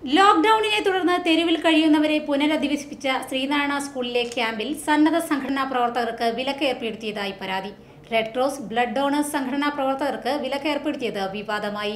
ലോക്ക്ഡൌണിനെ തുടർന്ന് തെരുവിൽ കഴിയുന്നവരെ പുനരധിവസിപ്പിച്ച ശ്രീനാരായണ സ്കൂളിലെ ക്യാമ്പിൽ സന്നദ്ധ സംഘടനാ പ്രവർത്തകർക്ക് വിലക്ക് ഏർപ്പെടുത്തിയതായി പരാതി റെഡ് ക്രോസ് ബ്ലഡ് ഡോണേഴ്സ് സംഘടനാ പ്രവർത്തകർക്ക് വിലക്ക് ഏർപ്പെടുത്തിയത് വിവാദമായി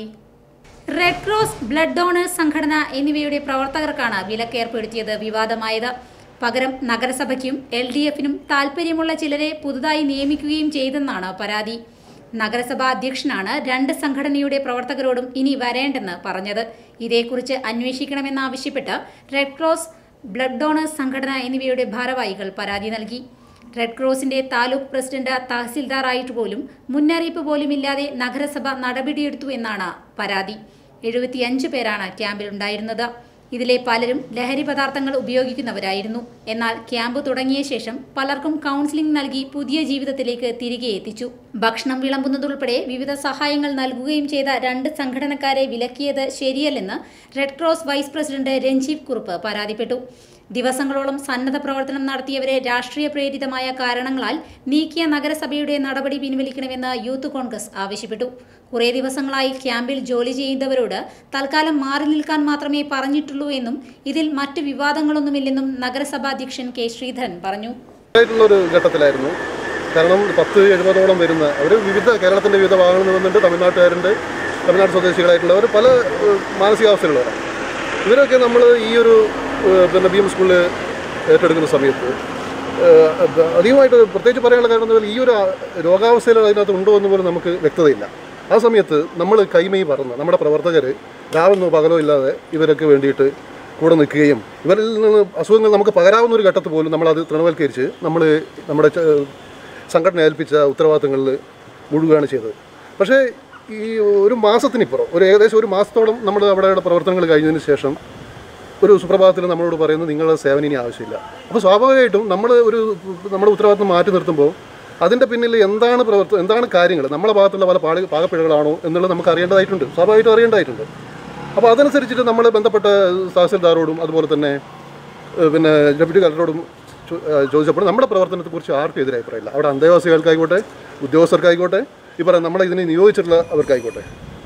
റെഡ് ക്രോസ് ബ്ലഡ് ഡോണേഴ്സ് സംഘടന എന്നിവയുടെ പ്രവർത്തകർക്കാണ് വിലക്ക് ഏർപ്പെടുത്തിയത് വിവാദമായത് പകരം നഗരസഭയ്ക്കും എൽ ഡി എഫിനും താൽപ്പര്യമുള്ള ചിലരെ പുതുതായി നിയമിക്കുകയും ചെയ്തെന്നാണ് പരാതി നഗരസഭാ അധ്യക്ഷനാണ് രണ്ട് സംഘടനയുടെ പ്രവർത്തകരോടും ഇനി വരേണ്ടെന്ന് പറഞ്ഞത് ഇതേക്കുറിച്ച് അന്വേഷിക്കണമെന്നാവശ്യപ്പെട്ട് റെഡ് ക്രോസ് ബ്ലഡ് ഡോണേഴ്സ് സംഘടന എന്നിവയുടെ ഭാരവാഹികൾ പരാതി നൽകി റെഡ് ക്രോസിന്റെ താലൂക്ക് പ്രസിഡന്റ് തഹസിൽദാറായിട്ട് പോലും മുന്നറിയിപ്പ് പോലുമില്ലാതെ നഗരസഭ നടപടിയെടുത്തു എന്നാണ് പരാതി എഴുപത്തിയഞ്ച് പേരാണ് ക്യാമ്പിലുണ്ടായിരുന്നത് ഇതിലെ പലരും ലഹരി പദാർത്ഥങ്ങൾ ഉപയോഗിക്കുന്നവരായിരുന്നു എന്നാൽ ക്യാമ്പ് തുടങ്ങിയ ശേഷം പലർക്കും കൗൺസിലിംഗ് നൽകി പുതിയ ജീവിതത്തിലേക്ക് തിരികെ എത്തിച്ചു ഭക്ഷണം വിളമ്പുന്നതുൾപ്പെടെ വിവിധ സഹായങ്ങൾ നൽകുകയും ചെയ്ത രണ്ട് സംഘടനക്കാരെ വിലക്കിയത് ശരിയല്ലെന്ന് red cross vice president Ranjeev Kurup പരാതിപ്പെട്ടു ദിവസങ്ങളോളം സന്നദ്ധ പ്രവർത്തനം നടത്തിയവരെ രാഷ്ട്രീയ പ്രേരിതമായ കാരണങ്ങളാൽ നീക്കിയ നഗരസഭയുടെ നടപടി പിൻവലിക്കണമെന്ന് യൂത്ത് കോൺഗ്രസ് ആവശ്യപ്പെട്ടു കുറേ ദിവസങ്ങളായി ക്യാമ്പിൽ ജോലി ചെയ്യുന്നവരോട് തൽക്കാലം മാറി നിൽക്കാൻ മാത്രമേ പറഞ്ഞിട്ടുള്ളൂ എന്നും ഇതിൽ മറ്റ് വിവാദങ്ങളൊന്നുമില്ലെന്നും നഗരസഭാ അധ്യക്ഷൻ കെ ശ്രീധരൻ പറഞ്ഞു ആയിട്ടുള്ള ഒരു ഘട്ടത്തിലായിരുന്നു കാരണം പത്ത് എഴുപതോളം വരുന്ന അവർ വിവിധ കേരളത്തിൻ്റെ വിവിധ ഭാഗങ്ങളിൽ നിന്നുണ്ട് തമിഴ്നാട്ടുകാരുണ്ട് തമിഴ്നാട് സ്വദേശികളായിട്ടുള്ളവർ പല ഏഹ്, മാനസികാവസ്ഥയിലുള്ളവരാണ് ഇവരൊക്കെ നമ്മൾ ഈ ഒരു ഏഹ്, പിന്നെ ബി എം സ്കൂളിൽ ഏറ്റെടുക്കുന്ന സമയത്ത് ഏഹ്, അത് അധികമായിട്ട് പ്രത്യേകിച്ച് പറയാനുള്ള കാരണം എന്താ വെച്ചാൽ ഈ ഒരു ആ- രോഗാവസ്ഥയിൽ അതിനകത്ത് ഉണ്ടോ എന്ന് പോലും നമുക്ക് വ്യക്തതയില്ല ആ സമയത്ത് നമ്മൾ കൈമൈ പറന്ന് നമ്മുടെ പ്രവർത്തകർ രാവെന്നോ പകലോ ഇല്ലാതെ ഇവരൊക്കെ വേണ്ടിയിട്ട് കൂടെ നിൽക്കുകയും ഇവരിൽ നിന്ന് അസുഖങ്ങൾ നമുക്ക് പകരാവുന്ന ഒരു ഘട്ടത്തിൽ പോലും നമ്മളത് തൃണവൽക്കരിച്ച് നമ്മൾ നമ്മുടെ ച- സംഘടന ഏൽപ്പിച്ച ഉത്തരവാദിത്തങ്ങളിൽ മുഴുകുകയാണ് ചെയ്തത് പക്ഷേ ഈ ഒരു മാസത്തിനിപ്പുറം ഒരു ഏകദേശം ഒരു മാസത്തോളം നമ്മൾ അവിടെ പ്രവർത്തനങ്ങൾ കഴിഞ്ഞതിന് ശേഷം ഒരു സുപ്രഭാതത്തിൽ നമ്മളോട് പറയുന്നത് നിങ്ങളുടെ സേവനം ഇനി ആവശ്യമില്ല അപ്പോൾ സ്വാഭാവികമായിട്ടും നമ്മൾ ഒരു നമ്മുടെ ഉത്തരവാദിത്തം മാറ്റി നിർത്തുമ്പോൾ അതിൻ്റെ പിന്നിൽ എന്താണ് പ്രവർത്തനം എന്താണ് കാര്യങ്ങൾ നമ്മുടെ ഭാഗത്തുള്ള പല പാടി പാകപ്പിഴകളാണോ എന്നുള്ളത് നമുക്ക് അറിയേണ്ടതായിട്ടുണ്ട് സ്വാഭാവികമായിട്ടും അറിയേണ്ടതായിട്ടുണ്ട് അപ്പോൾ അതനുസരിച്ചിട്ട് നമ്മൾ ബന്ധപ്പെട്ട തഹസിൽദാരോടും അതുപോലെ തന്നെ ഏഹ് പിന്നെ ഡെപ്യൂട്ടി കളക്ടറോടും ചോ- ഏഹ് ചോദിച്ചപ്പോൾ നമ്മുടെ പ്രവർത്തനത്തെക്കുറിച്ച് ആർക്കും എതിരെ അഭിപ്രായമില്ല അവിടെ അന്തേവാസികൾക്കായിക്കോട്ടെ ഉദ്യോഗസ്ഥർക്കായിക്കോട്ടെ ഈ പറയാം നമ്മളെ ഇതിനെ നിയോഗിച്ചിട്ടുള്ള അവർക്കായിക്കോട്ടെ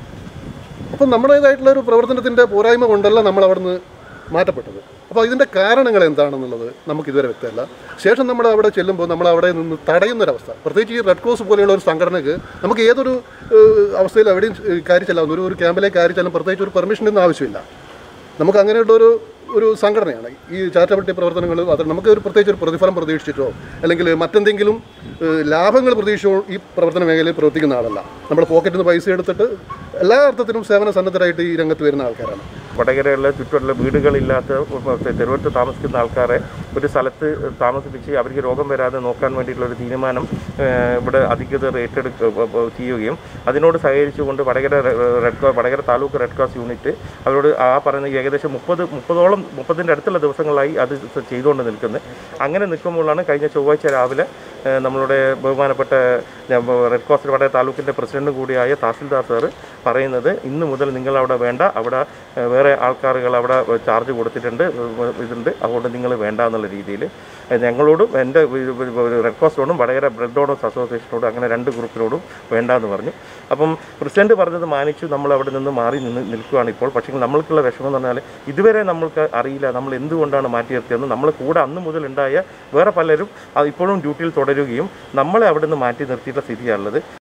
അപ്പം നമ്മുടേതായിട്ടുള്ള ഒരു പ്രവർത്തനത്തിൻ്റെ പോരായ്മ കൊണ്ടല്ല നമ്മൾ അവിടുന്ന് മാറ്റപ്പെട്ടത് അപ്പോൾ ഇതിൻ്റെ കാരണങ്ങൾ എന്താണെന്നുള്ളത് നമുക്ക് ഇതുവരെ വ്യക്തമല്ല ശേഷം നമ്മൾ അവിടെ ചെല്ലുമ്പോൾ നമ്മൾ അവിടെ നിന്ന് തടയുന്നൊരവസ്ഥ പ്രത്യേകിച്ച് ഈ റെഡ് ക്രോസ് പോലെയുള്ള ഒരു സംഘടനയ്ക്ക് നമുക്ക് ഏതൊരു ഏഹ്, അവസ്ഥയിൽ എവിടെയും ഏഹ്, കയറി ചെല്ലാവുന്ന ഒരു ഒരു ക്യാമ്പിലേക്ക് കയറി ചെല്ലാൻ പ്രത്യേകിച്ച് ഒരു പെർമിഷൻ്റെ ഒന്നും ആവശ്യമില്ല നമുക്ക് അങ്ങനെയുള്ള ഒരു ഒരു സംഘടനയാണ് ഈ ചാരിറ്റബിലിറ്റി പ്രവർത്തനങ്ങൾ അത് നമുക്ക് ഒരു പ്രത്യേകിച്ച് ഒരു പ്രതിഫലം പ്രതീക്ഷിച്ചിട്ടോ അല്ലെങ്കിൽ മറ്റെന്തെങ്കിലും ഏഹ്, ലാഭങ്ങൾ പ്രതീക്ഷിച്ചോ ഈ പ്രവർത്തന മേഖലയിൽ പ്രവർത്തിക്കുന്ന ആളല്ല നമ്മുടെ പോക്കറ്റിൽ നിന്ന് പൈസ എടുത്തിട്ട് എല്ലാ അർത്ഥത്തിലും സേവന സന്നദ്ധരായിട്ട് ഈ രംഗത്ത് വരുന്ന ആൾക്കാരാണ് വടകരയിലെ ചുറ്റുമുള്ള വീടുകളില്ലാത്ത തെരുവത്ത് താമസിക്കുന്ന ആൾക്കാരെ ഒരു സ്ഥലത്ത് താമസിപ്പിച്ച് അവർക്ക് രോഗം വരാതെ നോക്കാൻ വേണ്ടിയിട്ടുള്ള ഒരു തീരുമാനം ഏഹ്, ഇവിടെ അധികൃതർ ഏറ്റെടുക്ക ചെയ്യുകയും അതിനോട് സഹകരിച്ചുകൊണ്ട് വടകര റെ- red cross Vadakara taluk red cross unit അവരോട് ആ പറയുന്ന ഏകദേശം മുപ്പത് മുപ്പതോളം മുപ്പതിൻ്റെ അടുത്തുള്ള ദിവസങ്ങളായി അത് ചെയ്തുകൊണ്ട് നിൽക്കുന്നത് അങ്ങനെ നിൽക്കുമ്പോഴാണ് കഴിഞ്ഞ ചൊവ്വാഴ്ച രാവിലെ ഏഹ്, നമ്മളുടെ ബഹുമാനപ്പെട്ട ഞാൻ റെഡ് ക്രോസ് വടകര താലൂക്കിൻ്റെ പ്രസിഡന്റ് കൂടിയായ തഹസിൽദാർ സാറ് പറയുന്നത് ഇന്ന് മുതൽ നിങ്ങൾ അവിടെ വേണ്ട അവിടെ ഏഹ്, വേറെ ആൾക്കാരുകൾ അവിടെ ചാർജ് കൊടുത്തിട്ടുണ്ട് ഏഹ്, ഇതുണ്ട് അതുകൊണ്ട് നിങ്ങൾ വേണ്ട എന്നുള്ള രീതിയിൽ ഞങ്ങളോടും എൻ്റെ റെഡ് ക്രോസിനോടും വടകര ബ്ലഡ് ഡോണേഴ്സ് അസോസിയേഷനോടും അങ്ങനെ രണ്ട് ഗ്രൂപ്പിനോടും വേണ്ട എന്ന് പറഞ്ഞു അപ്പം പ്രസിഡന്റ് പറഞ്ഞത് മാനിച്ചു നമ്മൾ അവിടെ നിന്ന് മാറി നിന്ന് നിൽക്കുകയാണ് ഇപ്പോൾ പക്ഷേ നമ്മൾക്കുള്ള വിഷമം എന്ന് പറഞ്ഞാൽ ഇതുവരെ നമ്മൾക്ക് അറിയില്ല നമ്മൾ എന്തുകൊണ്ടാണ് മാറ്റി നിർത്തിയതെന്ന് നമ്മൾ കൂടെ അന്ന് മുതൽ ഉണ്ടായ വേറെ പലരും അത് ഇപ്പോഴും ഡ്യൂട്ടിയിൽ തുടരുകയും നമ്മളെ അവിടെ നിന്ന് മാറ്റി നിർത്തിയിട്ടുള്ള സ്ഥിതിയാണുള്ളത്